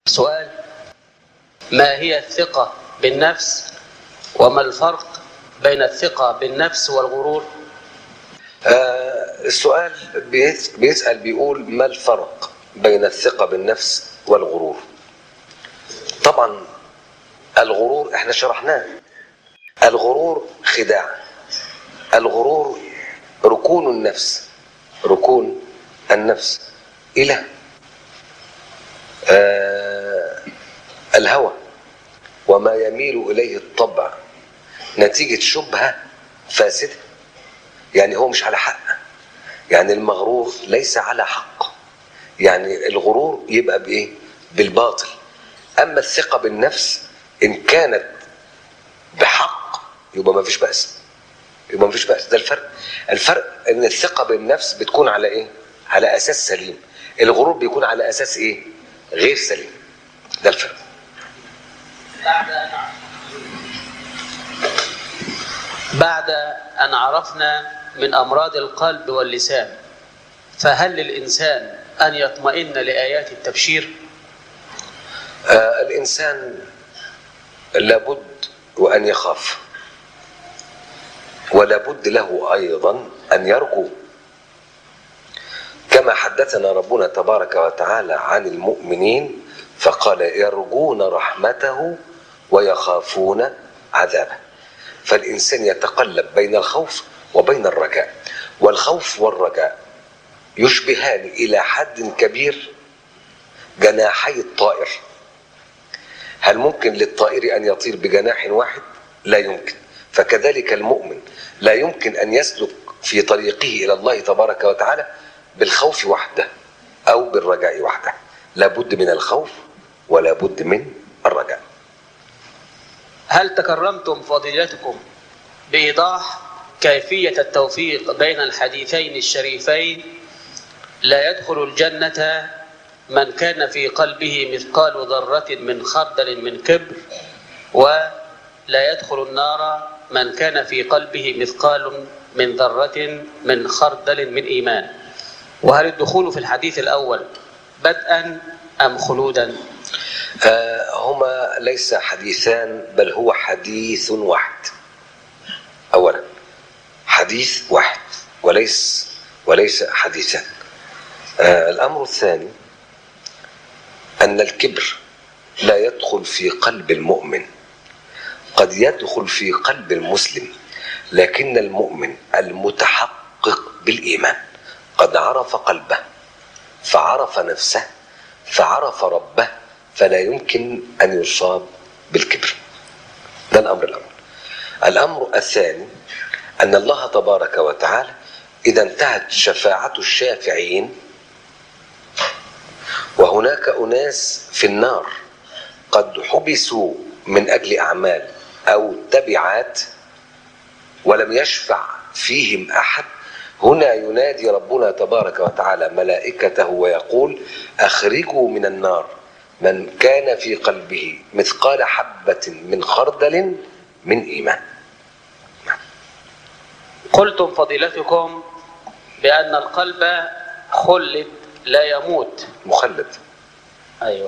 سؤال ما هي الثقة بالنفس وما الفرق بين الثقة بالنفس والغرور آه السؤال بيس- بيسأل بيقول ما الفرق بين الثقة بالنفس والغرور طبعا الغرور احنا شرحناه الغرور خداع الغرور ركون النفس ركون النفس إلى آه الهوى وما يميل إليه الطبع نتيجة شبهة فاسدة يعني هو مش على حق يعني المغرور ليس على حق يعني الغرور يبقى بايه بالباطل اما الثقه بالنفس ان كانت بحق يبقى ما فيش باس يبقى ما فيش باس ده الفرق الفرق ان الثقه بالنفس بتكون على ايه على اساس سليم الغرور بيكون على اساس ايه غير سليم ده الفرق بعد أن عرفنا من أمراض القلب واللسان فهل للإنسان أن يطمئن لآيات التبشير آه الانسان لابد وان يخاف ولابد له ايضا ان يرجو كما حدثنا ربنا تبارك وتعالى عن المؤمنين فقال يرجون رحمته ويخافون عذابه فالانسان يتقلب بين الخوف وبين الرجاء والخوف والرجاء يشبهان الى حد كبير جناحي الطائر هل ممكن للطائر ان يطير بجناح واحد لا يمكن فكذلك المؤمن لا يمكن ان يسلك في طريقه الى الله تبارك وتعالى بالخوف وحده او بالرجاء وحده لابد من الخوف ولا بد من الرجاء هل تكرمتم فضيلتكم بإيضاح كيفية التوفيق بين الحديثين الشريفين لا يدخل الجنة من كان في قلبه مثقال ذرة من خردل من كبر ولا يدخل النار من كان في قلبه مثقال من ذرة من خردل من إيمان وهل الدخول في الحديث الأول بدءا أم خلودا آه هما ليس حديثان بل هو حديث واحد اولا حديث واحد وليس وليس حديثان آه الامر الثاني ان الكبر لا يدخل في قلب المؤمن قد يدخل في قلب المسلم لكن المؤمن المتحقق بالايمان قد عرف قلبه فعرف نفسه فعرف ربه فلا يمكن ان يصاب بالكبر ده الامر الاول الامر الثاني ان الله تبارك وتعالى اذا انتهت شفاعه الشافعين وهناك اناس في النار قد حبسوا من اجل اعمال او تبعات ولم يشفع فيهم احد هنا ينادي ربنا تبارك وتعالى ملائكته ويقول اخرجوا من النار من كان في قلبه مثقال حبه من خردل من ايمان قلتم فضيلتكم بأن القلب خلد لا يموت مخلد أيوة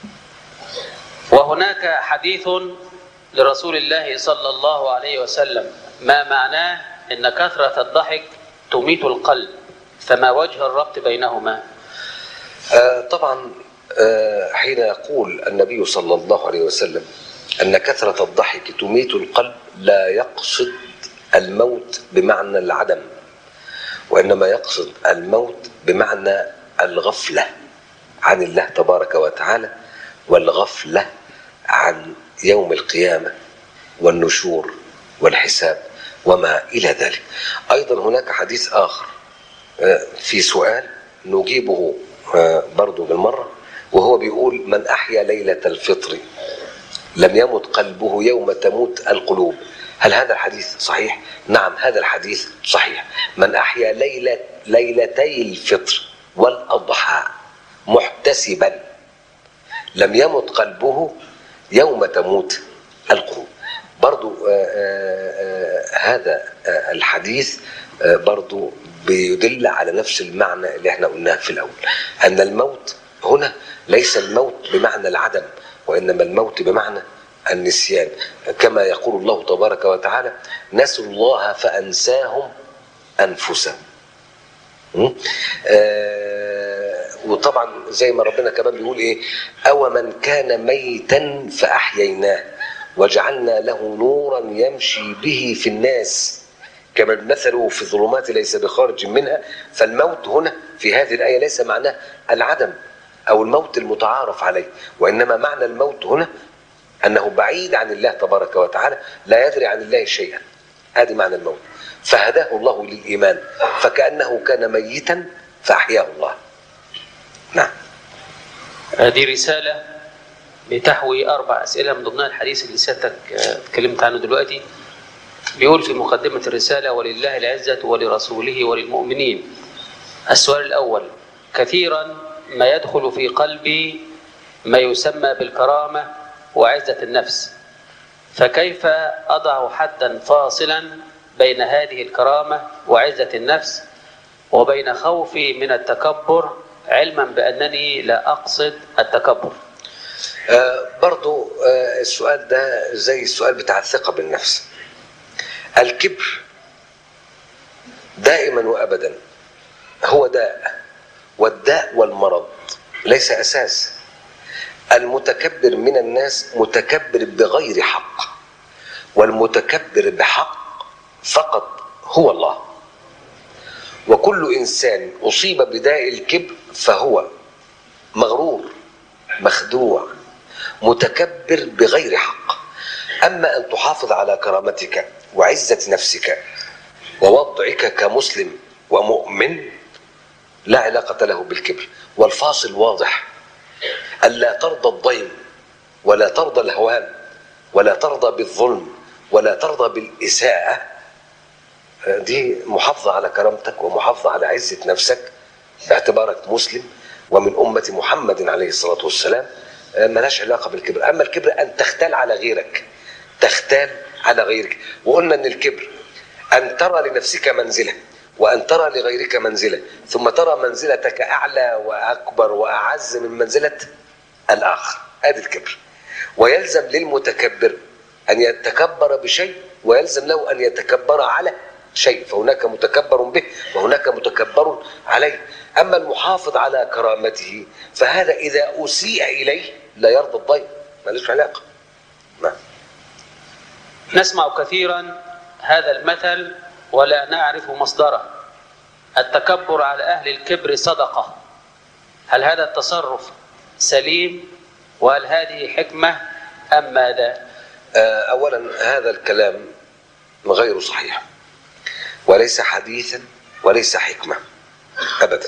وهناك حديث لرسول الله صلى الله عليه وسلم ما معناه أن كثرة الضحك تميت القلب فما وجه الربط بينهما آه طبعا آه حين يقول النبي صلى الله عليه وسلم ان كثره الضحك تميت القلب لا يقصد الموت بمعنى العدم وانما يقصد الموت بمعنى الغفله عن الله تبارك وتعالى والغفله عن يوم القيامه والنشور والحساب وما الى ذلك ايضا هناك حديث اخر آه، في سؤال نجيبه آه، برضو بالمره وهو بيقول من احيا ليله الفطر لم يمت قلبه يوم تموت القلوب هل هذا الحديث صحيح؟ نعم هذا الحديث صحيح من أحيا ليلة ليلتي الفطر والأضحى محتسبا لم يمت قلبه يوم تموت القلوب برضو آه، آه، آه، هذا آه، الحديث آه، برضو بيدل على نفس المعنى اللي احنا قلناه في الأول أن الموت هنا ليس الموت بمعنى العدم وإنما الموت بمعنى النسيان كما يقول الله تبارك وتعالى نسوا الله فأنساهم أنفسهم م? آه وطبعا زي ما ربنا كمان بيقول ايه او من كان ميتا فاحييناه وجعلنا له نورا يمشي به في الناس كما مثله في الظلمات ليس بخارج منها فالموت هنا في هذه الايه ليس معناه العدم او الموت المتعارف عليه وانما معنى الموت هنا انه بعيد عن الله تبارك وتعالى لا يدري عن الله شيئا هذه معنى الموت فهداه الله للايمان فكانه كان ميتا فاحياه الله نعم هذه رسالة بتحوي أربع أسئلة من ضمنها الحديث اللي سيادتك آه، اتكلمت عنه دلوقتي بيقول في مقدمة الرسالة ولله العزة ولرسوله وللمؤمنين السؤال الأول كثيرا ما يدخل في قلبي ما يسمى بالكرامة وعزة النفس فكيف أضع حدا فاصلا بين هذه الكرامة وعزة النفس وبين خوفي من التكبر علما بأنني لا أقصد التكبر آه برضو آه السؤال ده زي السؤال بتاع الثقة بالنفس الكبر دائما وأبدا هو داء والداء والمرض ليس أساس المتكبر من الناس متكبر بغير حق والمتكبر بحق فقط هو الله وكل انسان اصيب بداء الكبر فهو مغرور مخدوع متكبر بغير حق اما ان تحافظ على كرامتك وعزه نفسك ووضعك كمسلم ومؤمن لا علاقه له بالكبر والفاصل واضح الا ترضى الضيم ولا ترضى الهوان ولا ترضى بالظلم ولا ترضى بالاساءه دي محافظة على كرامتك ومحافظة على عزة نفسك باعتبارك مسلم ومن أمة محمد عليه الصلاة والسلام ملهاش علاقة بالكبر أما الكبر أن تختال على غيرك تختال على غيرك وقلنا أن الكبر أن ترى لنفسك منزلة وأن ترى لغيرك منزلة ثم ترى منزلتك أعلى وأكبر وأعز من منزلة الآخر هذا الكبر ويلزم للمتكبر أن يتكبر بشيء ويلزم له أن يتكبر على شيء فهناك متكبر به وهناك متكبر عليه أما المحافظ على كرامته فهذا إذا أسيء إليه لا يرضى الضيف مالوش علاقة نعم نسمع كثيرا هذا المثل ولا نعرف مصدره التكبر على أهل الكبر صدقة هل هذا التصرف سليم وهل هذه حكمة أم ماذا أولا هذا الكلام غير صحيح وليس حديثا وليس حكمة أبدا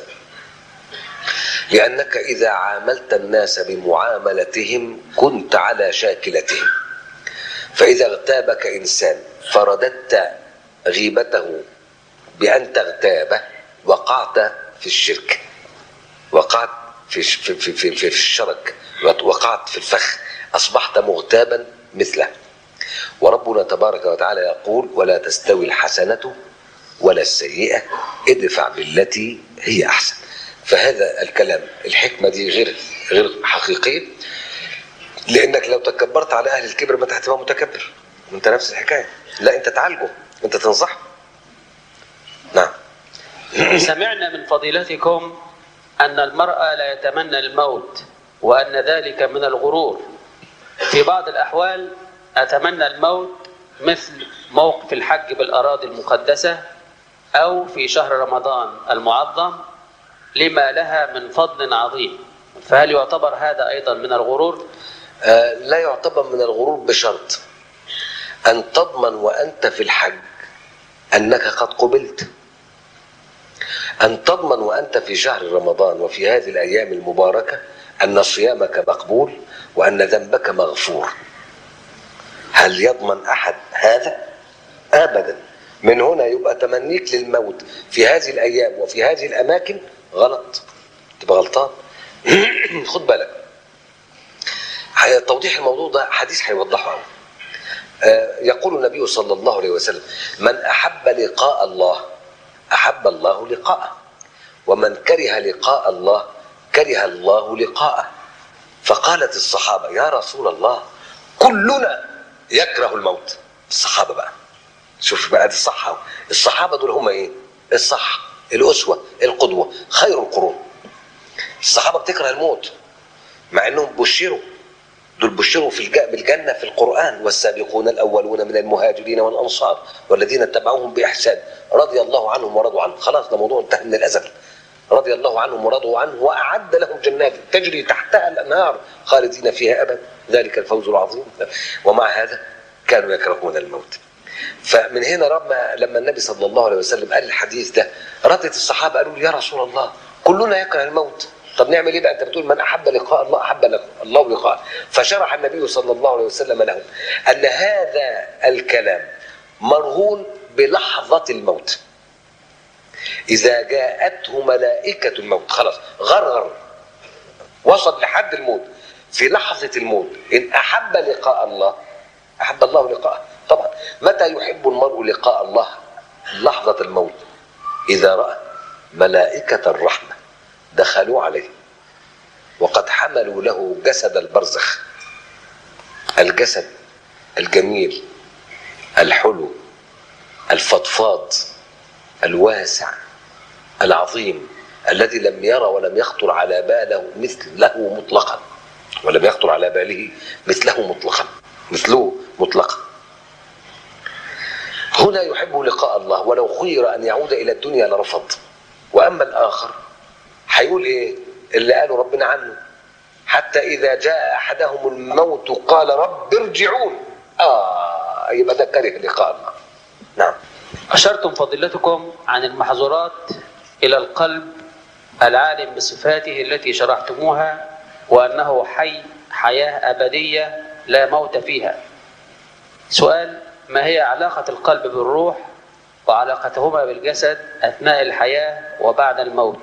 لأنك إذا عاملت الناس بمعاملتهم كنت على شاكلتهم فإذا اغتابك إنسان فرددت غيبته بأن تغتابه وقعت في الشرك وقعت في في في في, في الشرك وقعت في الفخ أصبحت مغتابا مثله وربنا تبارك وتعالى يقول ولا تستوي الحسنة ولا السيئة ادفع بالتي هي أحسن فهذا الكلام الحكمة دي غير غير حقيقية لأنك لو تكبرت على أهل الكبر ما أنت هتبقى متكبر وأنت نفس الحكاية لا أنت تعالجه أنت تنصحه نعم سمعنا من فضيلتكم أن المرأة لا يتمنى الموت وأن ذلك من الغرور في بعض الأحوال أتمنى الموت مثل موقف الحج بالأراضي المقدسة أو في شهر رمضان المعظم لما لها من فضل عظيم فهل يعتبر هذا أيضا من الغرور؟ آه لا يعتبر من الغرور بشرط أن تضمن وأنت في الحج أنك قد قبلت أن تضمن وأنت في شهر رمضان وفي هذه الأيام المباركة أن صيامك مقبول وأن ذنبك مغفور هل يضمن أحد هذا؟ أبدا من هنا يبقى تمنيك للموت في هذه الأيام وفي هذه الأماكن غلط تبقى غلطان خد بالك توضيح الموضوع ده حديث هيوضحه قوي يقول النبي صلى الله عليه وسلم من أحب لقاء الله أحب الله لقاءه ومن كره لقاء الله كره الله لقاءه فقالت الصحابة يا رسول الله كلنا يكره الموت الصحابة بقى شوف بقى دي الصحة الصحابة دول هم ايه الصح الأسوة القدوة خير القرون الصحابة بتكره الموت مع انهم بشروا دول بشروا في الج- بالجنة في القرآن والسابقون الأولون من المهاجرين والأنصار والذين اتبعوهم بإحسان رضي الله عنهم ورضوا عنه خلاص ده موضوع انتهى من الأزل رضي الله عنهم ورضوا عنه وأعد لهم جنات تجري تحتها الأنهار خالدين فيها أبدا ذلك الفوز العظيم ومع هذا كانوا يكرهون الموت فمن هنا رغم لما النبي صلى الله عليه وسلم قال الحديث ده ردت الصحابه قالوا له يا رسول الله كلنا يكره الموت طب نعمل ايه بقى انت بتقول من احب لقاء الله احب لق- الله لقاءه فشرح النبي صلى الله عليه وسلم لهم ان هذا الكلام مرهون بلحظه الموت اذا جاءته ملائكه الموت خلاص غرغر وصل لحد الموت في لحظه الموت ان احب لقاء الله احب الله لقاءه طبعا متى يحب المرء لقاء الله لحظه الموت اذا راى ملائكه الرحمه دخلوا عليه وقد حملوا له جسد البرزخ الجسد الجميل الحلو الفضفاض الواسع العظيم الذي لم يرى ولم يخطر على باله مثله مطلقا ولم يخطر على باله مثله مطلقا مثله مطلقا هنا يحب لقاء الله ولو خير ان يعود الى الدنيا لرفض واما الاخر هيقول ايه اللي قاله ربنا عنه حتى اذا جاء احدهم الموت قال رب ارجعون اه يبقى ده كره لقاء الله نعم أشرتم فضيلتكم عن المحظورات إلى القلب العالم بصفاته التي شرحتموها وأنه حي حياة أبدية لا موت فيها سؤال ما هي علاقة القلب بالروح وعلاقتهما بالجسد أثناء الحياة وبعد الموت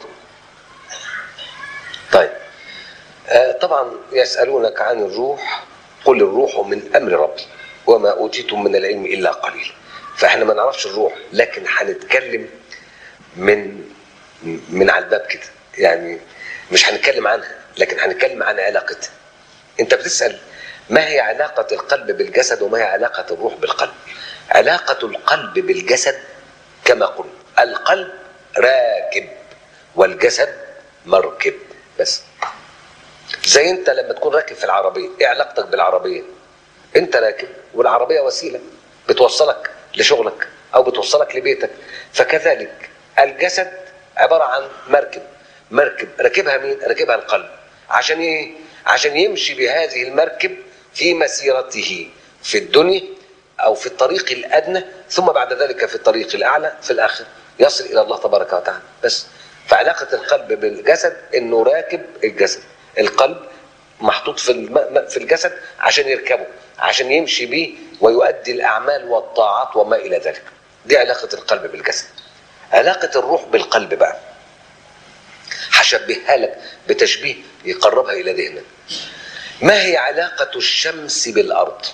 طيب آه طبعا يسألونك عن الروح قل الروح من أمر ربي وما أوتيتم من العلم إلا قليل فإحنا ما نعرفش الروح لكن هنتكلم من من على الباب كده يعني مش هنتكلم عنها لكن هنتكلم عن علاقتها انت بتسأل ما هي علاقة القلب بالجسد وما هي علاقة الروح بالقلب علاقة القلب بالجسد كما قلنا القلب راكب والجسد مركب بس زي انت لما تكون راكب في العربية ايه علاقتك بالعربية انت راكب والعربية وسيلة بتوصلك لشغلك او بتوصلك لبيتك فكذلك الجسد عبارة عن مركب مركب راكبها مين راكبها القلب عشان ايه عشان يمشي بهذه المركب في مسيرته في الدنيا او في الطريق الادنى ثم بعد ذلك في الطريق الاعلى في الاخر يصل الى الله تبارك وتعالى بس فعلاقه القلب بالجسد انه راكب الجسد القلب محطوط في الم... في الجسد عشان يركبه عشان يمشي به ويؤدي الاعمال والطاعات وما الى ذلك دي علاقه القلب بالجسد علاقه الروح بالقلب بقى هشبهها لك بتشبيه يقربها الى ذهنك ما هي علاقه الشمس بالارض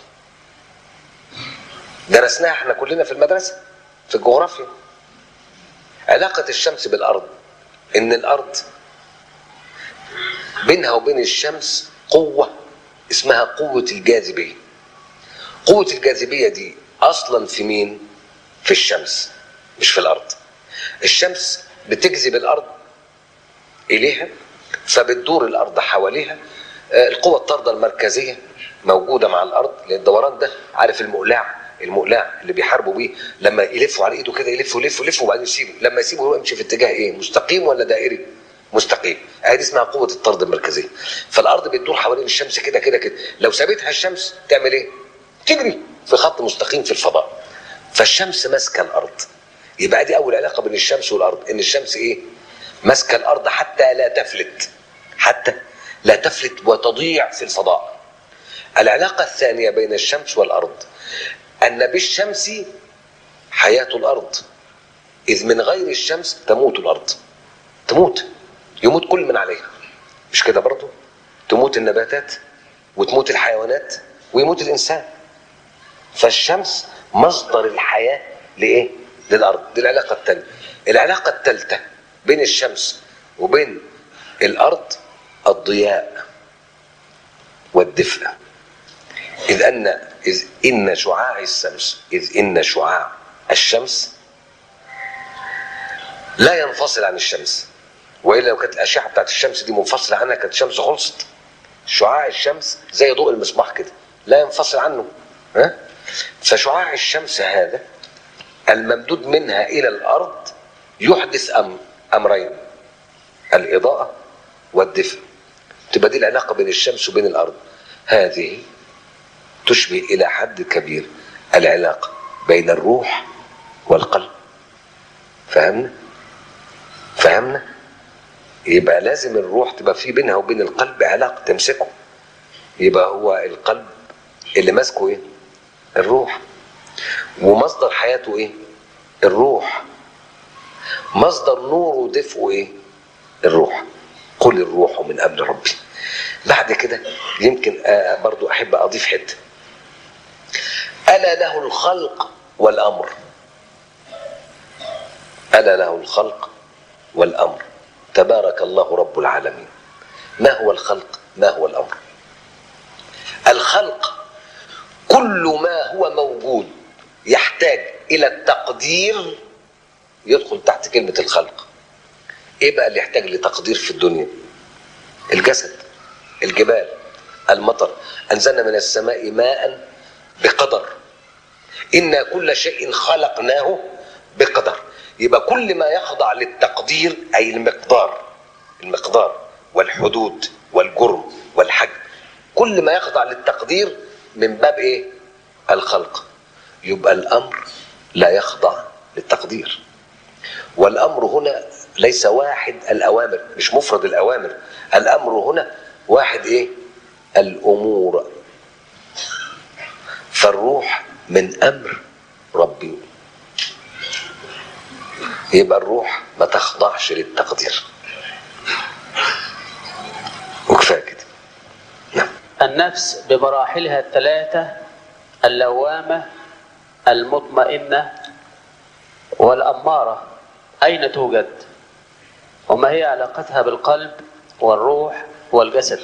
درسناها احنا كلنا في المدرسه في الجغرافيا علاقه الشمس بالارض ان الارض بينها وبين الشمس قوه اسمها قوه الجاذبيه قوه الجاذبيه دي اصلا في مين في الشمس مش في الارض الشمس بتجذب الارض اليها فبتدور الارض حواليها آه، القوة الطاردة المركزية موجودة مع الأرض لأن الدوران ده عارف المقلاع المقلاع اللي بيحاربوا بيه لما يلفوا على ايده كده يلفوا يلفوا يلفوا وبعدين يسيبوا لما يسيبوا هو يمشي في اتجاه ايه مستقيم ولا دائري مستقيم هذه اسمها قوة الطرد المركزية فالأرض بتدور حوالين الشمس كده كده كده لو سابتها الشمس تعمل ايه تجري في خط مستقيم في الفضاء فالشمس ماسكة الأرض يبقى دي أول علاقة بين الشمس والأرض إن الشمس ايه ماسكة الأرض حتى لا تفلت حتى لا تفلت وتضيع في الفضاء العلاقة الثانية بين الشمس والأرض أن بالشمس حياة الأرض إذ من غير الشمس تموت الأرض تموت يموت كل من عليها مش كده برضو تموت النباتات وتموت الحيوانات ويموت الإنسان فالشمس مصدر الحياة لإيه؟ للأرض دي العلاقة الثانية العلاقة الثالثة بين الشمس وبين الأرض الضياء والدفء إذ أن إذ إن شعاع الشمس إذ إن شعاع الشمس لا ينفصل عن الشمس وإلا لو كانت الأشعة بتاعت الشمس دي منفصلة عنها كانت الشمس خلصت شعاع الشمس زي ضوء المصباح كده لا ينفصل عنه ها فشعاع الشمس هذا الممدود منها إلى الأرض يحدث أم أمرين الإضاءة والدفء تبقى دي العلاقة بين الشمس وبين الأرض هذه تشبه إلى حد كبير العلاقة بين الروح والقلب فهمنا؟ فهمنا؟ يبقى لازم الروح تبقى في بينها وبين القلب علاقة تمسكه يبقى هو القلب اللي ماسكه ايه؟ الروح ومصدر حياته ايه؟ الروح مصدر نوره ودفئه ايه؟ الروح قل الروح من امر ربي بعد كده يمكن آه برضو احب اضيف حته الا له الخلق والامر الا له الخلق والامر تبارك الله رب العالمين ما هو الخلق ما هو الامر الخلق كل ما هو موجود يحتاج الى التقدير يدخل تحت كلمه الخلق ايه بقى اللي يحتاج لتقدير في الدنيا الجسد الجبال المطر انزلنا من السماء ماء بقدر انا كل شيء خلقناه بقدر يبقى كل ما يخضع للتقدير اي المقدار المقدار والحدود والجرم والحجم كل ما يخضع للتقدير من باب ايه الخلق يبقى الامر لا يخضع للتقدير والامر هنا ليس واحد الاوامر مش مفرد الاوامر الامر هنا واحد ايه الامور فالروح من امر ربي يبقى الروح ما تخضعش للتقدير وكفايه كده نعم النفس بمراحلها الثلاثة اللوامة المطمئنة والأمارة أين توجد؟ وما هي علاقتها بالقلب والروح والجسد؟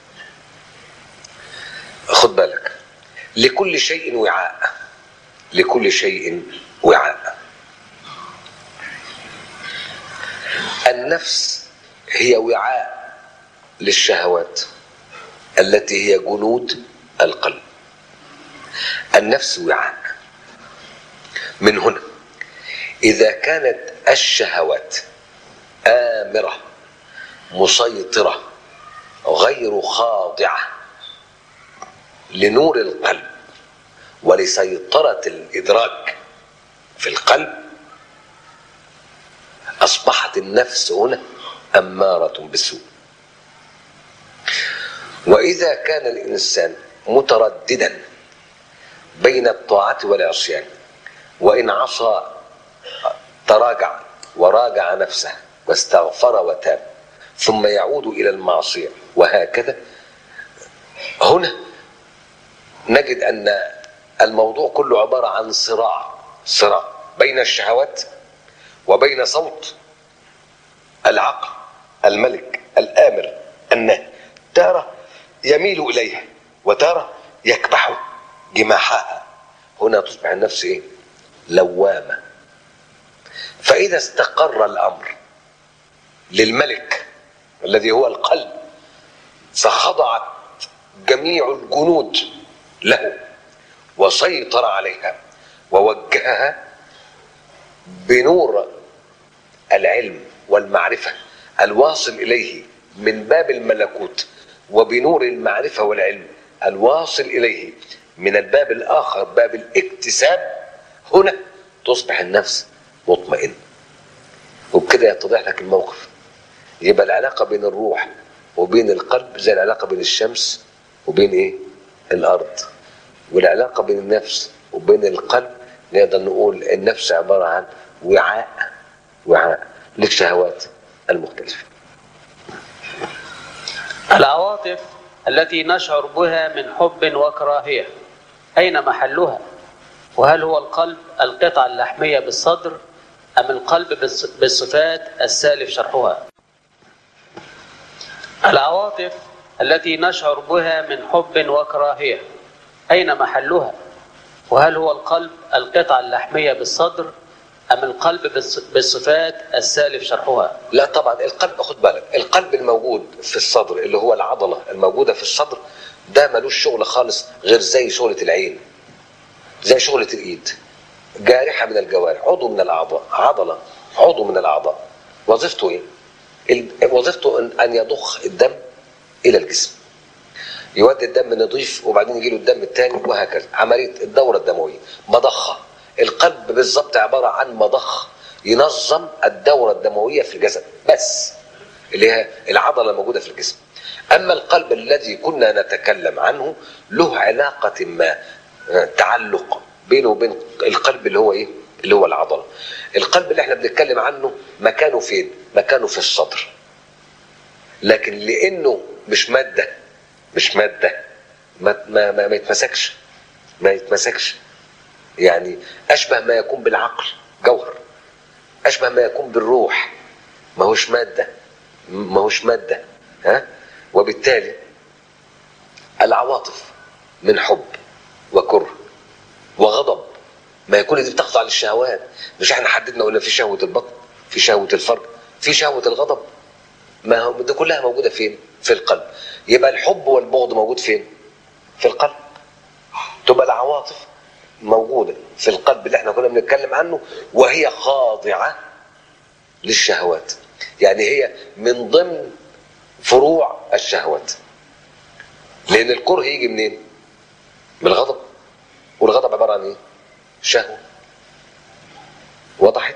خد بالك لكل شيء وعاء لكل شيء وعاء النفس هي وعاء للشهوات التي هي جنود القلب النفس وعاء من هنا اذا كانت الشهوات امره مسيطره غير خاضعه لنور القلب ولسيطره الادراك في القلب اصبحت النفس هنا اماره بالسوء واذا كان الانسان مترددا بين الطاعه والعصيان وان عصى تراجع وراجع نفسه واستغفر وتاب ثم يعود الى المعصيه وهكذا هنا نجد ان الموضوع كله عباره عن صراع صراع بين الشهوات وبين صوت العقل الملك الامر النهي تاره يميل اليها وتاره يكبح جماحها هنا تصبح النفس ايه لوامه فاذا استقر الامر للملك الذي هو القلب فخضعت جميع الجنود له وسيطر عليها ووجهها بنور العلم والمعرفه الواصل اليه من باب الملكوت وبنور المعرفه والعلم الواصل اليه من الباب الاخر باب الاكتساب هنا تصبح النفس مطمئنه وبكده يتضح لك الموقف يبقى العلاقه بين الروح وبين القلب زي العلاقه بين الشمس وبين ايه الارض والعلاقه بين النفس وبين القلب نقدر نقول النفس عباره عن وعاء وعاء للشهوات المختلفه العواطف التي نشعر بها من حب وكراهية أين محلها؟ وهل هو القلب القطعة اللحمية بالصدر أم القلب بالص- بالصفات السالف شرحها؟ العواطف التي نشعر بها من حب وكراهية أين محلها وهل هو القلب القطعة اللحمية بالصدر أم القلب بالص- بالصفات السالف شرحها لا طبعا القلب خد بالك القلب الموجود في الصدر اللي هو العضله الموجوده في الصدر ده ملوش شغل خالص غير زي شغله العين زي شغله الايد جارحه من الجوارح عضو من الاعضاء عضله عضو من الاعضاء وظيفته ايه؟ ال- وظيفته ان أن يضخ الدم الى الجسم يودي الدم نضيف وبعدين يجي له الدم الثاني وهكذا عمليه الدوره الدمويه مضخه القلب بالظبط عباره عن مضخ ينظم الدوره الدمويه في الجسد بس اللي هي العضله الموجوده في الجسم اما القلب الذي كنا نتكلم عنه له علاقه ما آه، تعلق بينه وبين القلب اللي هو ايه اللي هو العضله القلب اللي احنا بنتكلم عنه مكانه فين مكانه في الصدر لكن لانه مش ماده مش ماده ما ما ما, ما يتمسكش ما يتمسكش يعني اشبه ما يكون بالعقل جوهر اشبه ما يكون بالروح ما هوش ماده ما هوش ماده ها وبالتالي العواطف من حب وكره وغضب ما يكون دي بتخضع للشهوات مش احنا حددنا قلنا في شهوه البطن في شهوه الفرج في شهوه الغضب ما هو دي كلها موجوده فين في القلب يبقى الحب والبغض موجود فين في القلب تبقى العواطف موجوده في القلب اللي احنا كنا بنتكلم عنه وهي خاضعه للشهوات يعني هي من ضمن فروع الشهوات لان الكره يجي منين من الغضب والغضب عباره عن ايه شهوه وضحت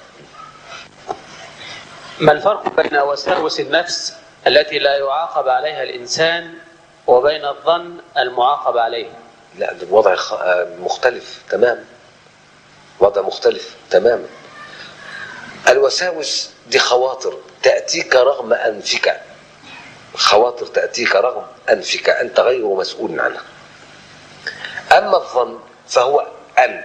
ما الفرق بين وساوس النفس التي لا يعاقب عليها الإنسان وبين الظن المعاقب عليه لا ده وضع خ- آه، مختلف تماما وضع مختلف تماما الوساوس دي خواطر تأتيك رغم أنفك خواطر تأتيك رغم أنفك أنت غير مسؤول عنها أما الظن فهو أن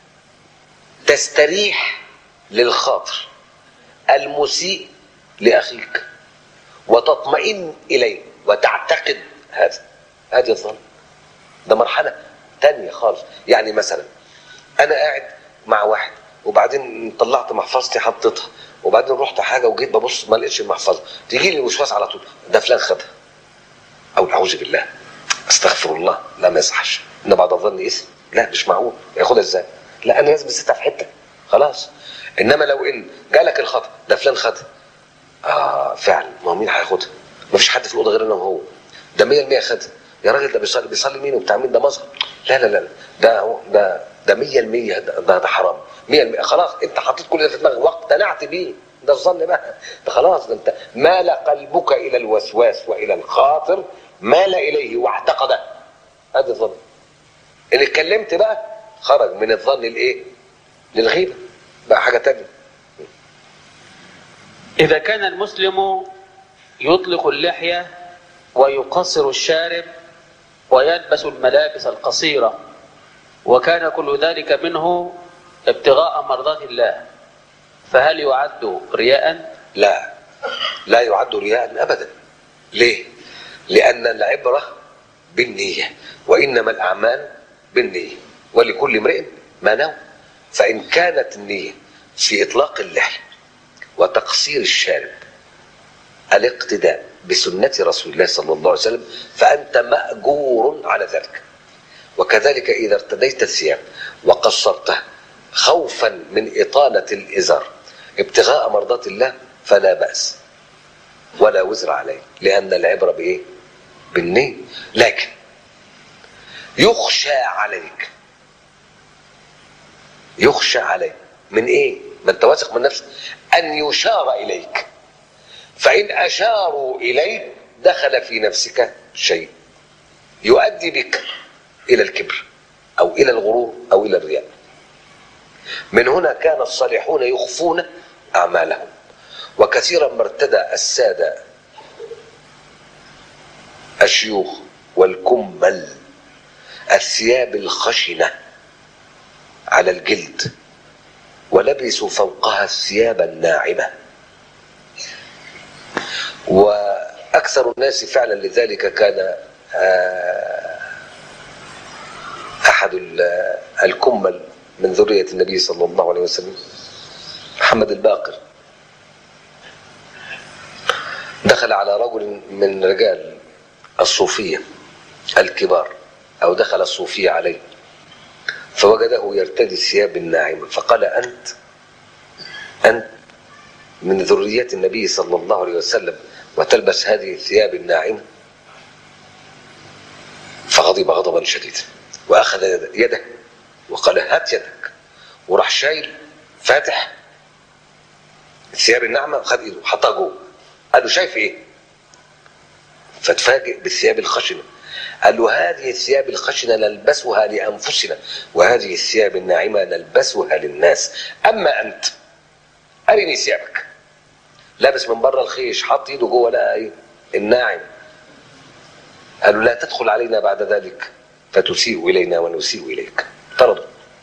تستريح للخاطر المسيء لأخيك وتطمئن إليه وتعتقد هذا هذه الظن ده مرحلة تانية خالص يعني مثلا أنا قاعد مع واحد وبعدين طلعت محفظتي حطيتها وبعدين رحت حاجة وجيت ببص ما لقيتش المحفظة تيجي لي وسواس على طول ده فلان خدها أو أعوذ بالله استغفر الله لا ما يصحش إن بعد الظن إثم لا مش معقول ياخدها إزاي لا أنا لازم نسيتها في حتة خلاص إنما لو إن جالك الخطأ ده فلان خدها اه فعلا ما هو مين هياخدها؟ ما فيش حد في الاوضه غير انا وهو ده 100% خدها يا راجل ده بيصلي بيصلي مين وبتاع مين ده مظهر لا لا لا لا. ده هو ده ده 100% ده, ده, ده حرام 100% خلاص انت حطيت كل ده في دماغك واقتنعت بيه ده الظن بقى ده خلاص ده انت مال قلبك الى الوسواس والى الخاطر مال اليه واعتقده هذا الظن ان اتكلمت بقى خرج من الظن الايه؟ للغيبه بقى حاجه تانية إذا كان المسلم يطلق اللحية ويقصر الشارب ويلبس الملابس القصيرة وكان كل ذلك منه ابتغاء مرضات الله فهل يعد رياء؟ لا لا يعد رياء ابدا ليه لان العبره بالنيه وانما الاعمال بالنيه ولكل امرئ ما نوى فان كانت النيه في اطلاق اللحيه وتقصير الشارب الاقتداء بسنه رسول الله صلى الله عليه وسلم فانت ماجور على ذلك وكذلك اذا ارتديت الثياب وقصرتها خوفا من اطاله الازار ابتغاء مرضات الله فلا باس ولا وزر عليه لان العبره بايه بالنيه لكن يخشى عليك يخشى عليك من ايه ما انت واثق من نفسك ان يشار اليك فان اشاروا اليك دخل في نفسك شيء يؤدي بك الى الكبر او الى الغرور او الى الرياء من هنا كان الصالحون يخفون اعمالهم وكثيرا ما ارتدى الساده الشيوخ والكمل الثياب الخشنه على الجلد ولبسوا فوقها الثياب الناعمه أكثر الناس فعلا لذلك كان آه، أحد ال- الكمل من ذرية النبي صلى الله عليه وسلم محمد الباقر دخل على رجل من رجال الصوفية الكبار أو دخل الصوفية عليه فوجده يرتدي الثياب الناعمة فقال أنت أنت من ذرية النبي صلى الله عليه وسلم وتلبس هذه الثياب الناعمة فغضب غضبا شديدا وأخذ يد- يده وقال هات يدك وراح شايل فاتح الثياب الناعمة وخد ايده وحطها جوه قال له شايف ايه؟ فتفاجئ بالثياب الخشنة قال له هذه الثياب الخشنة نلبسها لأنفسنا وهذه الثياب الناعمة نلبسها للناس أما أنت أرني ثيابك لابس من بره الخيش حط ايده جوه لقى ايه الناعم قال له لا تدخل علينا بعد ذلك فتسيء الينا ونسيء اليك طردوا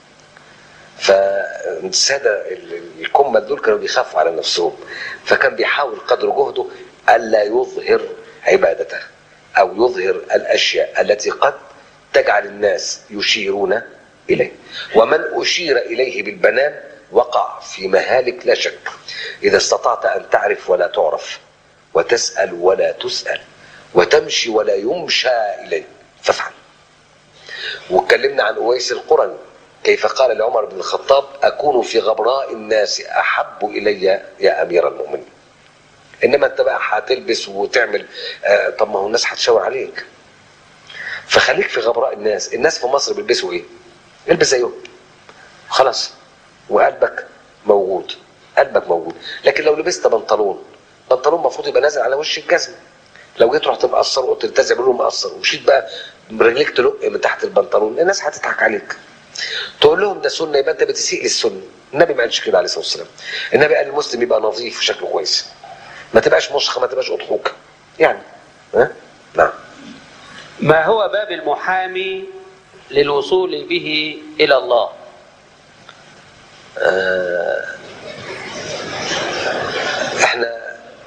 فالساده ال- الكمل دول كانوا بيخافوا على نفسهم فكان بيحاول قدر جهده الا يظهر عبادته او يظهر الاشياء التي قد تجعل الناس يشيرون اليه ومن اشير اليه بالبنان وقع في مهالك لا شك اذا استطعت ان تعرف ولا تعرف وتسال ولا تسال وتمشي ولا يمشى اليه فافعل واتكلمنا عن اويس القرني كيف قال لعمر بن الخطاب اكون في غبراء الناس احب الي يا امير المؤمنين انما انت بقى هتلبس وتعمل آه طب ما هو الناس هتشاور عليك فخليك في غبراء الناس الناس في مصر بيلبسوا ايه البس زيهم خلاص وقلبك موجود قلبك موجود لكن لو لبست بنطلون بنطلون المفروض يبقى نازل على وش الجزمه لو جيت رحت مقصر وقلت تلتزم يقولوا مقصر ومشيت بقى برجليك تلق من تحت البنطلون الناس هتضحك عليك تقول لهم ده سنه يبقى انت بتسيء للسنه النبي ما قالش كده عليه الصلاه والسلام النبي قال المسلم يبقى نظيف وشكله كويس ما تبقاش مسخه ما تبقاش اضحوكه يعني ها نعم ما هو باب المحامي للوصول به إلى الله آه، احنا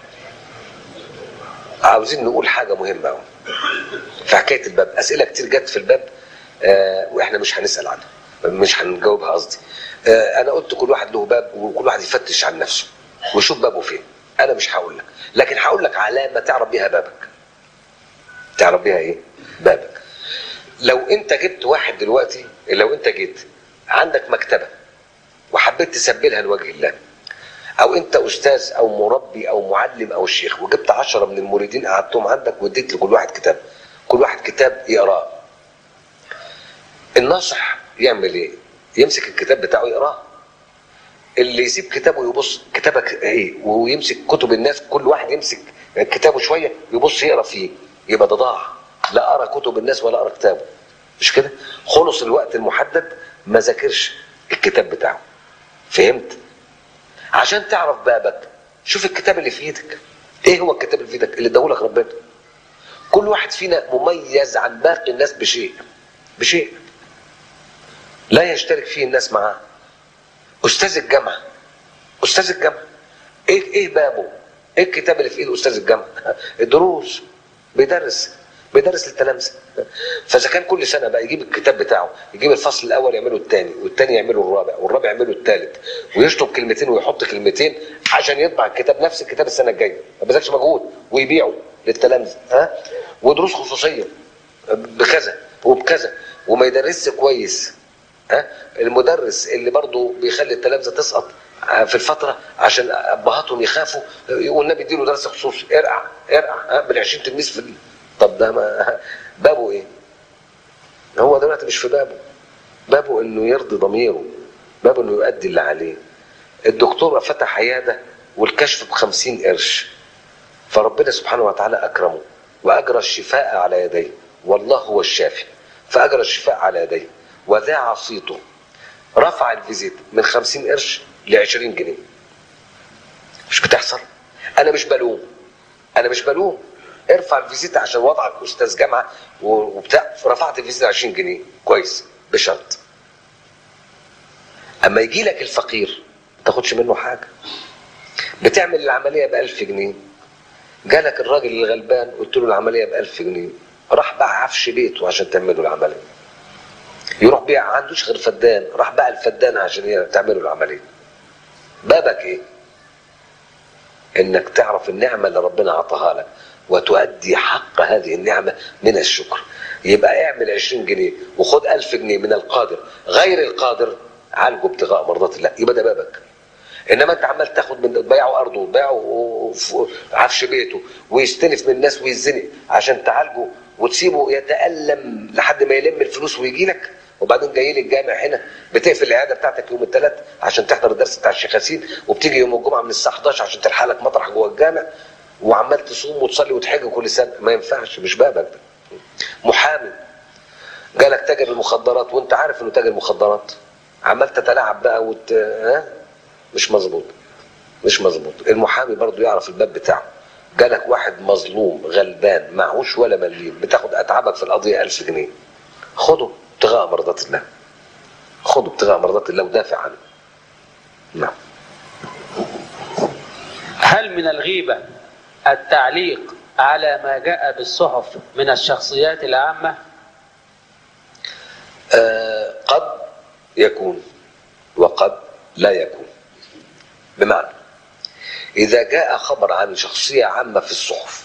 عاوزين نقول حاجه مهمه قوي في حكايه الباب اسئله كتير جت في الباب آه، واحنا مش هنسال عنها مش هنجاوبها قصدي آه، انا قلت كل واحد له باب وكل واحد يفتش عن نفسه ويشوف بابه فين انا مش هقول لك لكن هقول لك علامه تعرف بيها بابك تعرف بيها ايه بابك لو انت جبت واحد دلوقتي لو انت جيت عندك مكتبه وحبيت تسبلها لوجه الله او انت استاذ او مربي او معلم او شيخ وجبت عشرة من المريدين قعدتهم عندك واديت لكل واحد كتاب كل واحد كتاب يقراه الناصح يعمل ايه يمسك الكتاب بتاعه يقراه اللي يسيب كتابه يبص كتابك ايه ويمسك كتب الناس كل واحد يمسك كتابه شويه يبص يقرا فيه يبقى ده ضاع لا ارى كتب الناس ولا ارى كتابه مش كده خلص الوقت المحدد ما ذاكرش الكتاب بتاعه فهمت عشان تعرف بابك شوف الكتاب اللي في ايدك ايه هو الكتاب اللي في ايدك اللي اداهولك ربنا كل واحد فينا مميز عن باقي الناس بشيء بشيء لا يشترك فيه الناس معاه استاذ الجامعه استاذ الجامعه ايه ايه بابه ايه الكتاب اللي في ايد استاذ الجامعه الدروس بيدرس بيدرس للتلامذه فاذا كان كل سنه بقى يجيب الكتاب بتاعه يجيب الفصل الاول يعمله الثاني والثاني يعمله الرابع والرابع يعمله الثالث ويشطب كلمتين ويحط كلمتين عشان يطبع الكتاب نفس الكتاب السنه الجايه ما بذلش مجهود ويبيعه للتلامذه ها ودروس خصوصيه بكذا وبكذا وما يدرسش كويس ها المدرس اللي برضه بيخلي التلامذه تسقط في الفتره عشان ابهاتهم يخافوا والنبي يديله درس خصوصي ارقع ارقع ها بال 20 تلميذ في ال- طب ده ما بابه ايه؟ هو دلوقتي مش في بابه بابه انه يرضي ضميره بابه انه يؤدي اللي عليه الدكتور فتح عياده والكشف ب 50 قرش فربنا سبحانه وتعالى اكرمه واجرى الشفاء على يديه والله هو الشافي فاجرى الشفاء على يديه وذاع صيته رفع الفيزيت من 50 قرش ل 20 جنيه مش بتحصل انا مش بلوم انا مش بلوم ارفع الفيزيت عشان وضعك استاذ جامعه وبتاع رفعت الفيزيت 20 جنيه كويس بشرط اما يجي لك الفقير ما تاخدش منه حاجه بتعمل العمليه ب 1000 جنيه جالك الراجل الغلبان قلت له العمليه ب 1000 جنيه راح باع عفش بيته عشان تعمله العمليه يروح بيع عندوش غير فدان راح باع الفدان عشان تعمله العمليه بابك ايه انك تعرف النعمه اللي ربنا اعطاها لك وتؤدي حق هذه النعمه من الشكر يبقى اعمل 20 جنيه وخد 1000 جنيه من القادر غير القادر عالجه ابتغاء مرضات الله يبقى ده بابك انما انت عمال تاخد من تبيعه ارضه وتبيعه عفش بيته ويستلف من الناس ويزنق عشان تعالجه وتسيبه يتالم لحد ما يلم الفلوس ويجي لك وبعدين جاي لي الجامع هنا بتقفل العياده بتاعتك يوم الثلاث عشان تحضر الدرس بتاع الشيخ ياسين وبتيجي يوم الجمعه من الساعه 11 عشان تلحق لك مطرح جوه الجامع وعمال تصوم وتصلي وتحج كل سنه ما ينفعش مش بابك ده محامي جالك تاجر المخدرات وانت عارف انه تاجر مخدرات عمال تتلاعب بقى وت... ها مش مظبوط مش مظبوط المحامي برضو يعرف الباب بتاعه جالك واحد مظلوم غلبان معهوش ولا مليم بتاخد اتعابك في القضيه 1000 جنيه خده ابتغاء مرضات الله خده ابتغاء مرضات الله ودافع عنه نعم هل من الغيبة التعليق على ما جاء بالصحف من الشخصيات العامة آه قد يكون وقد لا يكون بمعنى إذا جاء خبر عن شخصية عامة في الصحف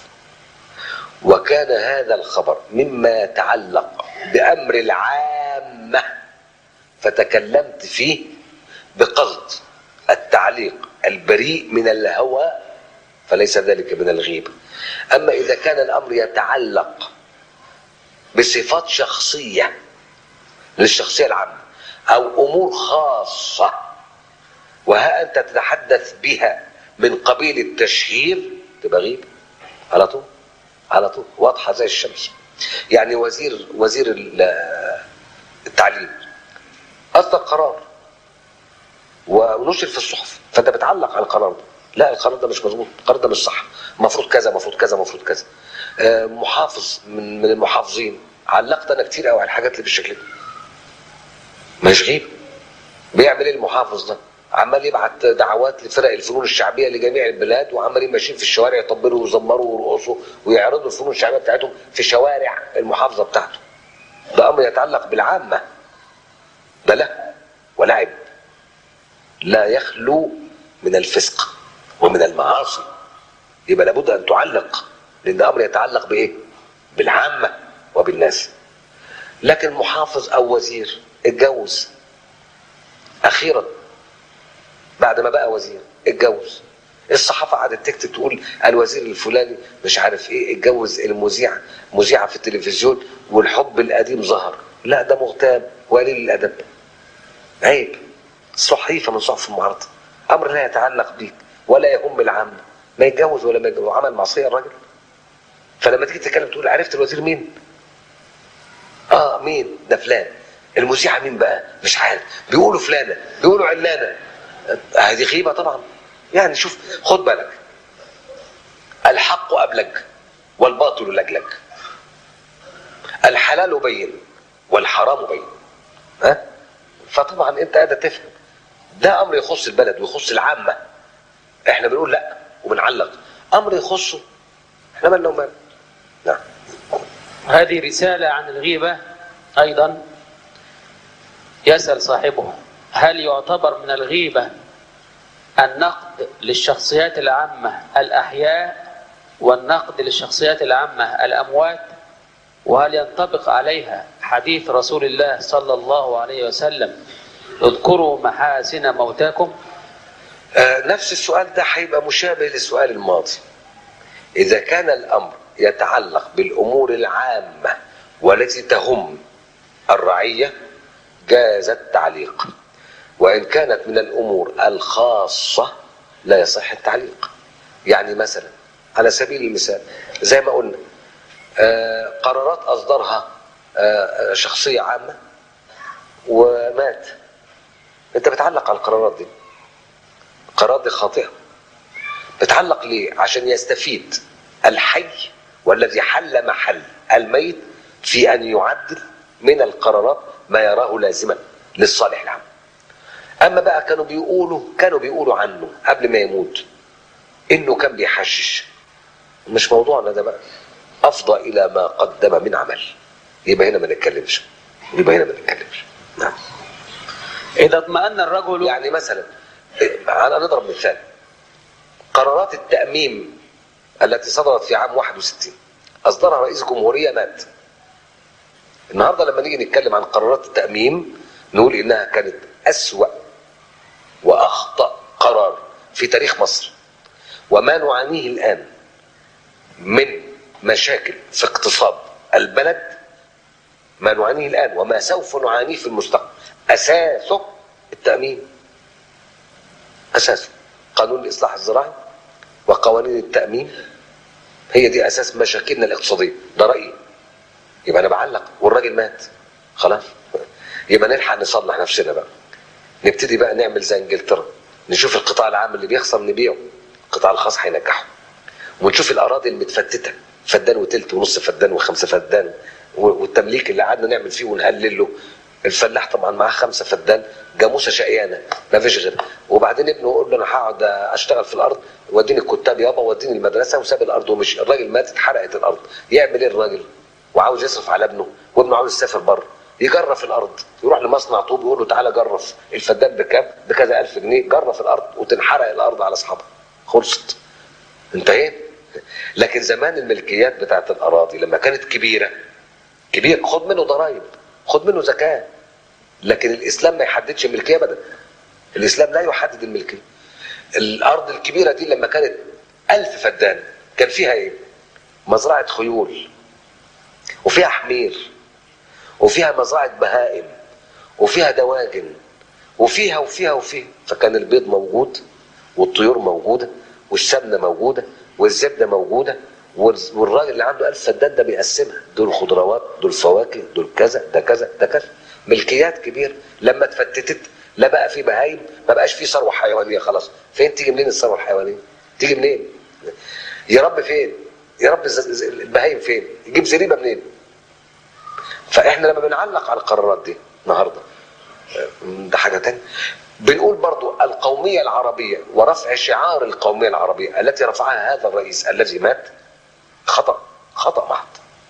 وكان هذا الخبر مما يتعلق بأمر العامة فتكلمت فيه بقصد التعليق البريء من الهوى فليس ذلك من الغيبة أما إذا كان الأمر يتعلق بصفات شخصية للشخصية العامة أو أمور خاصة وها أنت تتحدث بها من قبيل التشهير تبقى غيبة على طول على طول واضحة زي الشمس يعني وزير وزير التعليم أصدر قرار ونشر في الصحف فأنت بتعلق على القرار ده لا القرار ده مش مظبوط القرار ده مش صح المفروض كذا المفروض كذا المفروض كذا محافظ من من المحافظين علقت انا كتير قوي على الحاجات اللي بالشكل ده مش غيب بيعمل ايه المحافظ ده عمال يبعت دعوات لفرق الفنون الشعبيه لجميع البلاد وعمالين ماشيين في الشوارع يطبلوا ويزمروا ويرقصوا ويعرضوا الفنون الشعبيه بتاعتهم في شوارع المحافظه بتاعته ده امر يتعلق بالعامه ده له ولعب لا يخلو من الفسق ومن المعاصي يبقى لابد ان تعلق لان ده امر يتعلق بايه بالعامه وبالناس لكن محافظ او وزير اتجوز اخيرا بعد ما بقى وزير اتجوز الصحافه قعدت تكتب تقول الوزير الفلاني مش عارف ايه اتجوز المذيع مذيعه في التلفزيون والحب القديم ظهر لا ده مغتاب وقليل الادب عيب صحيفه من صحف المعارضه امر لا يتعلق بيك ولا يهم العامه ما يتجوز ولا ما يتجوز عمل معصيه الراجل فلما تيجي تتكلم تقول عرفت الوزير مين؟ اه مين؟ ده فلان المذيعه مين بقى؟ مش عارف بيقولوا فلانه بيقولوا علانه هذه غيبه طبعا يعني شوف خد بالك الحق ابلج والباطل لجلج الحلال بين والحرام بين ها فطبعا انت قادر تفهم ده امر يخص البلد ويخص العامه احنا بنقول لا وبنعلق امر يخصه احنا مالنا ومال نعم هذه رسالة عن الغيبة أيضا يسأل صاحبه هل يعتبر من الغيبة النقد للشخصيات العامة الأحياء والنقد للشخصيات العامة الأموات وهل ينطبق عليها حديث رسول الله صلى الله عليه وسلم اذكروا محاسن موتاكم آه نفس السؤال ده هيبقى مشابه للسؤال الماضي إذا كان الأمر يتعلق بالأمور العامة والتي تهم الرعية جاز التعليق وإن كانت من الأمور الخاصة لا يصح التعليق يعني مثلا على سبيل المثال زي ما قلنا آه قرارات أصدرها آه شخصية عامة ومات أنت بتعلق على القرارات دي القرارات دي خاطئة بتعلق ليه عشان يستفيد الحي والذي حل محل الميت في ان يعدل من القرارات ما يراه لازما للصالح العام اما بقى كانوا بيقولوا كانوا بيقولوا عنه قبل ما يموت انه كان بيحشش مش موضوعنا ده بقى افضى الى ما قدم من عمل يبقى هنا ما نتكلمش يبقى هنا ما نتكلمش نعم إذا اطمأن الرجل يعني مثلا انا نضرب مثال قرارات التأميم التي صدرت في عام 61 أصدرها رئيس جمهورية مات النهاردة لما نيجي نتكلم عن قرارات التأميم نقول إنها كانت أسوأ وأخطأ قرار في تاريخ مصر وما نعانيه الآن من مشاكل في اقتصاد البلد ما نعانيه الآن وما سوف نعانيه في المستقبل أساسه التأمين أساسه قانون الإصلاح الزراعي وقوانين التأمين هي دي أساس مشاكلنا الاقتصادية ده رأيي يبقى أنا بعلق والراجل مات خلاص يبقى نلحق نصلح نفسنا بقى نبتدي بقى نعمل زي انجلترا نشوف القطاع العام اللي بيخسر نبيعه القطاع الخاص هينجحه ونشوف الاراضي المتفتته فدان وتلت ونص فدان وخمسه فدان والتمليك اللي قعدنا نعمل فيه ونهلله الفلاح طبعا معاه خمسه فدان جاموسه شقيانه ما فيش غيرها وبعدين ابنه يقول له انا هقعد اشتغل في الارض وديني الكتاب يابا وديني المدرسه وساب الارض ومشي الراجل مات اتحرقت الارض يعمل ايه الراجل وعاوز يصرف على ابنه وابنه عاوز يسافر بره يجرف الارض يروح لمصنع طوب يقول له تعالى جرف الفدان بكام بكذا الف جنيه جرف الارض وتنحرق الارض على اصحابها خلصت انتهينا لكن زمان الملكيات بتاعت الاراضي لما كانت كبيره كبير خد منه ضرائب خد منه زكاه لكن الاسلام ما يحددش الملكيه ابدا الاسلام لا يحدد الملكيه الارض الكبيره دي لما كانت ألف فدان كان فيها ايه مزرعه خيول وفيها حمير وفيها مزرعه بهائم وفيها دواجن وفيها وفيها وفيها فكان البيض موجود والطيور موجوده والسمنه موجوده والزبده موجوده والراجل اللي عنده ألف فدان ده بيقسمها دول خضروات دول فواكه دول كذا ده كذا ده كذا ملكيات كبيره لما اتفتتت لا بقى في بهايم ما بقاش في ثروه حيوانيه خلاص فين تيجي منين الثروه الحيوانيه تيجي منين يا رب فين يا رب البهايم فين يجيب زريبه منين فاحنا لما بنعلق على القرارات دي النهارده ده حاجه تانية بنقول برضو القومية العربية ورفع شعار القومية العربية التي رفعها هذا الرئيس الذي مات خطأ خطأ محض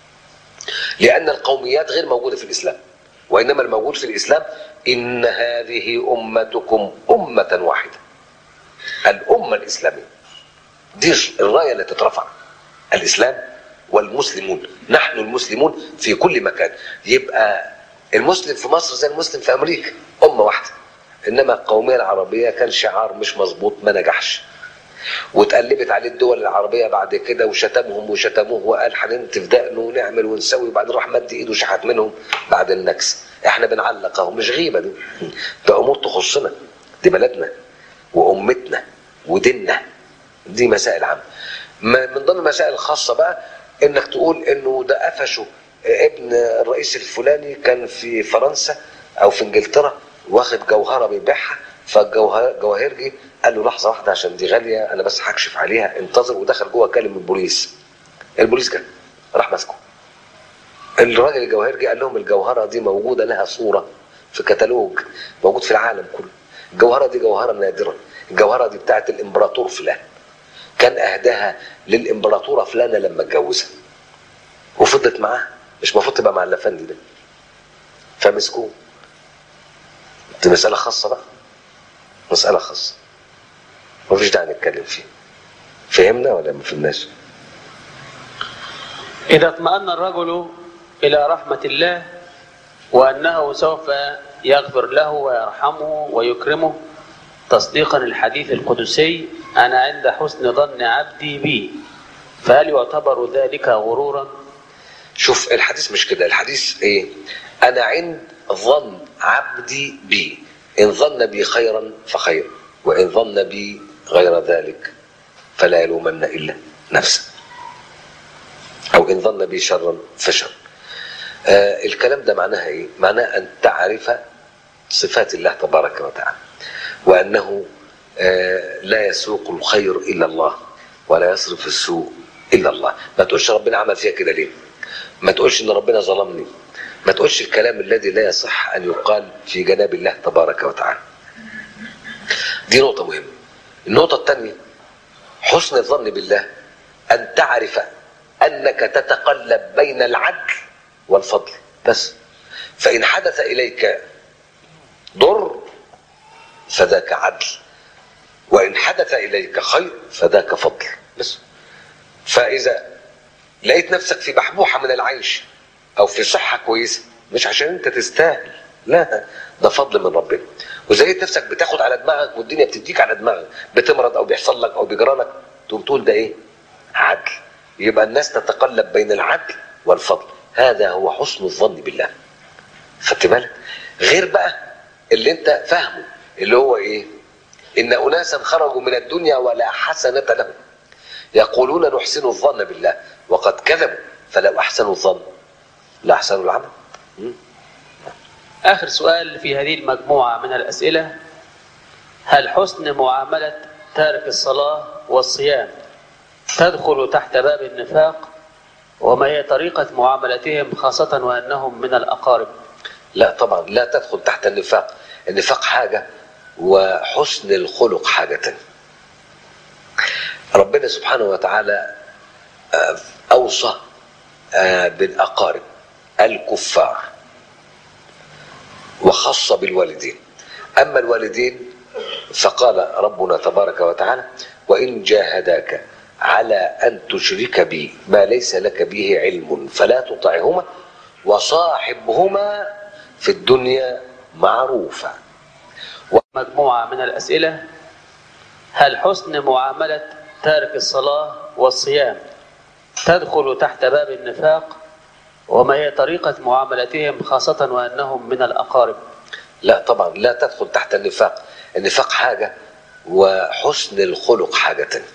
لأن القوميات غير موجودة في الإسلام وإنما الموجود في الإسلام إن هذه أمتكم أمة واحدة الأمة الإسلامية دي الراية التي تترفع الإسلام والمسلمون نحن المسلمون في كل مكان يبقى المسلم في مصر زي المسلم في أمريكا أمة واحدة انما القوميه العربيه كان شعار مش مظبوط ما نجحش واتقلبت عليه الدول العربيه بعد كده وشتمهم وشتموه وقال هننتف دقنه ونعمل ونسوي وبعدين راح مد ايده وشحت منهم بعد النكس احنا بنعلق اهو مش غيبه دي ده امور تخصنا دي بلدنا وامتنا وديننا دي مسائل عامه من ضمن المسائل الخاصه بقى انك تقول انه ده قفشوا ابن الرئيس الفلاني كان في فرنسا او في انجلترا واخد جوهره بيبيعها فالجواهرجي قال له لحظه واحده عشان دي غاليه انا بس هكشف عليها انتظر ودخل جوه كلم البوليس البوليس جه راح ماسكه الراجل الجواهرجي قال لهم الجوهره دي موجوده لها صوره في كتالوج موجود في العالم كله الجوهره دي جوهره نادره الجوهره دي بتاعت الامبراطور فلان كان اهداها للامبراطوره فلانه لما اتجوزها وفضلت معاه مش المفروض تبقى مع الافندي ده فمسكوه دي مسألة خاصة بقى مسألة خاصة مفيش داعي نتكلم فيها فهمنا ولا ما فهمناش؟ إذا اطمأن الرجل إلى رحمة الله وأنه سوف يغفر له ويرحمه ويكرمه تصديقا الحديث القدسي أنا عند حسن ظن عبدي بي فهل يعتبر ذلك غرورا؟ شوف الحديث مش كده الحديث ايه؟ أنا عند ظن عبدي بي إن ظن بي خيرا فخير وإن ظن بي غير ذلك فلا يلومن إلا نفسه أو إن ظن بي شرا فشر آه الكلام ده معناها إيه؟ معناه أن تعرف صفات الله تبارك وتعالى وأنه آه لا يسوق الخير إلا الله ولا يصرف السوء إلا الله ما تقولش ربنا عمل فيها كده ليه ما تقولش إن ربنا ظلمني ما تقولش الكلام الذي لا يصح أن يقال في جناب الله تبارك وتعالى دي نقطة مهمة النقطة الثانية حسن الظن بالله أن تعرف أنك تتقلب بين العدل والفضل بس فإن حدث إليك ضر فذاك عدل وإن حدث إليك خير فذاك فضل بس فإذا لقيت نفسك في بحبوحة من العيش أو في صحة كويسة مش عشان أنت تستاهل لا ده فضل من ربنا وإذا لقيت نفسك بتاخد على دماغك والدنيا بتديك على دماغك بتمرض أو بيحصل لك أو بيجرى لك تقوم تقول ده إيه؟ عدل يبقى الناس تتقلب بين العدل والفضل هذا هو حسن الظن بالله خدت بالك غير بقى اللي انت فاهمه اللي هو ايه ان اناسا خرجوا من الدنيا ولا حسنه لهم يقولون نحسن الظن بالله وقد كذبوا فلو احسنوا الظن لاحسنوا العمل م? آخر سؤال في هذه المجموعة من الأسئلة هل حسن معاملة تارك الصلاة والصيام تدخل تحت باب النفاق وما هي طريقة معاملتهم خاصة وأنهم من الأقارب لا طبعا لا تدخل تحت النفاق النفاق حاجه وحسن الخلق حاجه تانية ربنا سبحانه وتعالى آه، اوصى آه، بالاقارب الكفار وخص بالوالدين اما الوالدين فقال ربنا تبارك وتعالى وان جاهداك على ان تشرك بي ما ليس لك به علم فلا تطعهما وصاحبهما في الدنيا معروفا مجموعة من الأسئلة هل حسن معاملة تارك الصلاة والصيام تدخل تحت باب النفاق وما هي طريقة معاملتهم خاصة وأنهم من الأقارب لا طبعا لا تدخل تحت النفاق النفاق حاجة وحسن الخلق حاجة تانية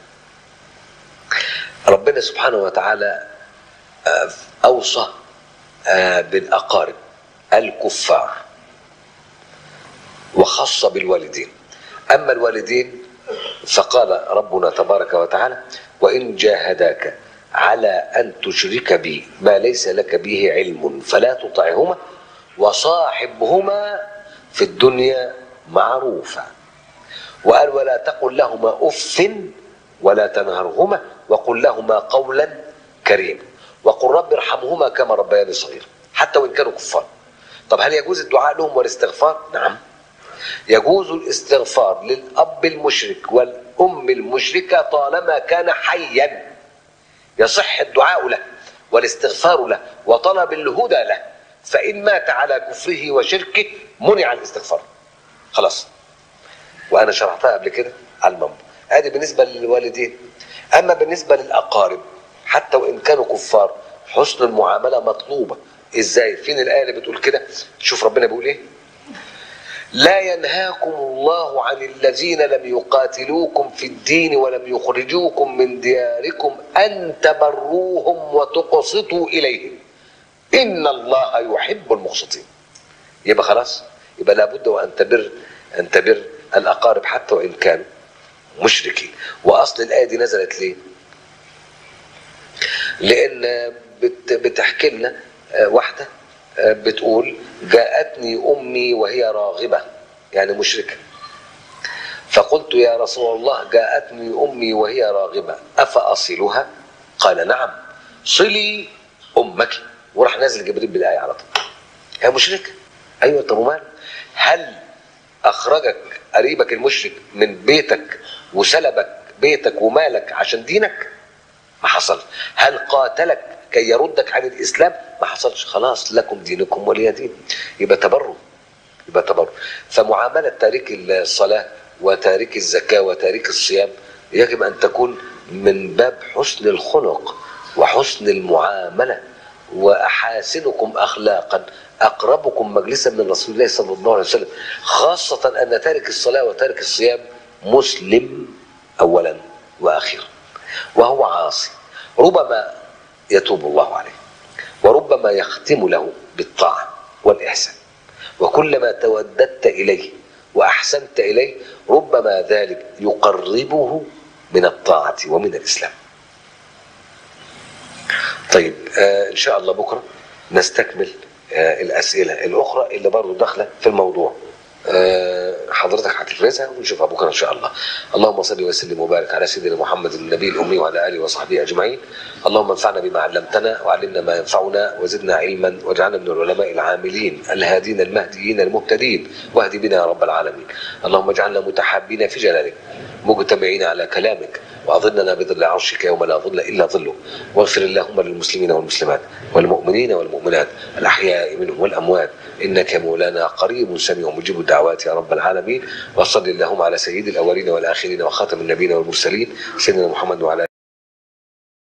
ربنا سبحانه وتعالى آه، أوصى آه، بالأقارب الكفار وخص بالوالدين أما الوالدين فقال ربنا تبارك وتعالى وإن جاهداك على أن تشرك بي ما ليس لك به علم فلا تطعهما وصاحبهما في الدنيا معروفا وقال ولا تقل لهما اف ولا تنهرهما وقل لهما قولا كريما وقل رب ارحمهما كما ربياني صغيرا حتى وان كانوا كفار طب هل يجوز الدعاء لهم والاستغفار نعم يجوز الاستغفار للاب المشرك والام المشركه طالما كان حيا يصح الدعاء له والاستغفار له وطلب الهدى له فإن مات على كفره وشركه منع الاستغفار خلاص وأنا شرحتها قبل كده على المنبر هذه بالنسبة للوالدين أما بالنسبة للأقارب حتى وإن كانوا كفار حسن المعاملة مطلوبة إزاي فين الآية اللي بتقول كده شوف ربنا بيقول إيه لا ينهاكم الله عن الذين لم يقاتلوكم في الدين ولم يخرجوكم من دياركم أن تبروهم وتقسطوا إليهم إن الله يحب المقسطين يبقى خلاص يبقى لابد وأن تبر أن تبر الأقارب حتى وإن كانوا مشركين وأصل الآية دي نزلت ليه؟ لأن بت بتحكي لنا واحدة بتقول جاءتني أمي وهي راغبة يعني مشركة فقلت يا رسول الله جاءتني أمي وهي راغبة أفأصلها قال نعم صلي أمك وراح نازل جبريل بالآية على طول هي مشركة أيوة طب ومال هل أخرجك قريبك المشرك من بيتك وسلبك بيتك ومالك عشان دينك ما حصل هل قاتلك كي يردك عن الاسلام ما حصلش خلاص لكم دينكم ولي دين يبقى تبرر يبقى تبرر فمعامله تارك الصلاه وتارك الزكاه وتارك الصيام يجب ان تكون من باب حسن الخلق وحسن المعامله واحاسنكم اخلاقا اقربكم مجلسا من رسول الله صلى الله عليه وسلم خاصه ان تارك الصلاه وتارك الصيام مسلم اولا واخيرا وهو عاصي ربما يتوب الله عليه وربما يختم له بالطاعة والإحسان وكلما توددت إليه وأحسنت إليه ربما ذلك يقربه من الطاعة ومن الإسلام طيب آه إن شاء الله بكرة نستكمل آه الأسئلة الأخرى اللي برضو داخلة في الموضوع آه، حضرتك هتفرزها ونشوفها بكره ان شاء الله. اللهم صل وسلم وبارك على سيدنا محمد النبي الامي وعلى اله وصحبه اجمعين. اللهم انفعنا بما علمتنا وعلمنا ما ينفعنا وزدنا علما واجعلنا من العلماء العاملين الهادين المهديين المهتدين واهد بنا يا رب العالمين. اللهم اجعلنا متحابين في جلالك مجتمعين على كلامك واظلنا بظل عرشك يوم لا ظل الا ظله واغفر اللهم للمسلمين والمسلمات والمؤمنين والمؤمنات الاحياء منهم والاموات انك مولانا قريب سميع مجيب الدعوات يا رب العالمين وصل اللهم على سيد الاولين والاخرين وخاتم النبيين والمرسلين سيدنا محمد وعلى